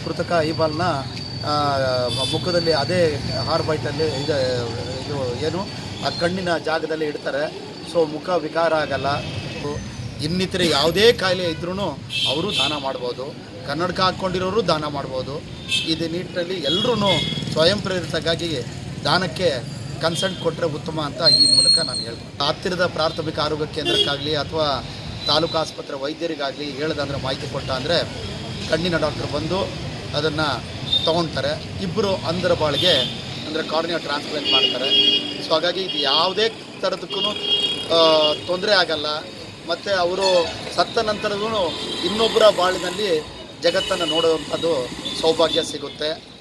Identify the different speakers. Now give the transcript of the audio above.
Speaker 1: ಕೃತಕ ಐಬಾಲ್ನ ಆ, ಮುಖದಲ್ಲಿ ಅದೇ ಹಾರ್ ಬೈಟಲ್ಲಿ ಇದು ಇದು ಏನು ಆ ಕಣ್ಣಿನ ಜಾಗದಲ್ಲಿ ಇಡ್ತಾರೆ ಸೊ ಮುಖ ವಿಕಾರ ಆಗಲ್ಲ ಇನ್ನಿತರೆ ಯಾವುದೇ ಕಾಯಿಲೆ ಇದ್ರೂ ಅವರು ದಾನ ಮಾಡ್ಬೋದು ಕನ್ನಡಕ ಹಾಕ್ಕೊಂಡಿರೋರು ದಾನ ಮಾಡ್ಬೋದು ಇದು ನಿಟ್ಟಿನಲ್ಲಿ ಎಲ್ಲರೂ ಸ್ವಯಂ ಪ್ರೇರಿತಗಾಗಿ ದಾನಕ್ಕೆ ಕನ್ಸಲ್ಟ್ ಕೊಟ್ಟರೆ ಉತ್ತಮ ಅಂತ ಈ ಮೂಲಕ ನಾನು ಹೇಳ್ತೀನಿ ಹತ್ತಿರದ ಪ್ರಾಥಮಿಕ ಆರೋಗ್ಯ ಕೇಂದ್ರಕ್ಕಾಗಲಿ ಅಥವಾ ತಾಲೂಕು ಆಸ್ಪತ್ರೆ ವೈದ್ಯರಿಗಾಗಲಿ ಹೇಳ್ದಂದ್ರೆ ಮಾಹಿತಿ ಕೊಟ್ಟ ಅಂದರೆ ಕಣ್ಣಿನ ಡಾಕ್ಟರ್ ಬಂದು ಅದನ್ನು ತೊಗೊಳ್ತಾರೆ ಇಬ್ಬರು ಅಂಧರ ಬಾಳಿಗೆ ಅಂದರೆ ಕಾರ್ನಿಯಾ ಟ್ರಾನ್ಸ್ಪ್ಲಾಂಟ್ ಮಾಡ್ತಾರೆ ಸೊ ಹಾಗಾಗಿ ಇದು ಯಾವುದೇ ಥರದಕ್ಕೂ ತೊಂದರೆ ಆಗಲ್ಲ ಮತ್ತು ಅವರು ಸತ್ತ ನಂತರದೂ ಇನ್ನೊಬ್ಬರ ಬಾಳಿನಲ್ಲಿ ಜಗತ್ತನ್ನು ನೋಡುವಂಥದ್ದು ಸೌಭಾಗ್ಯ ಸಿಗುತ್ತೆ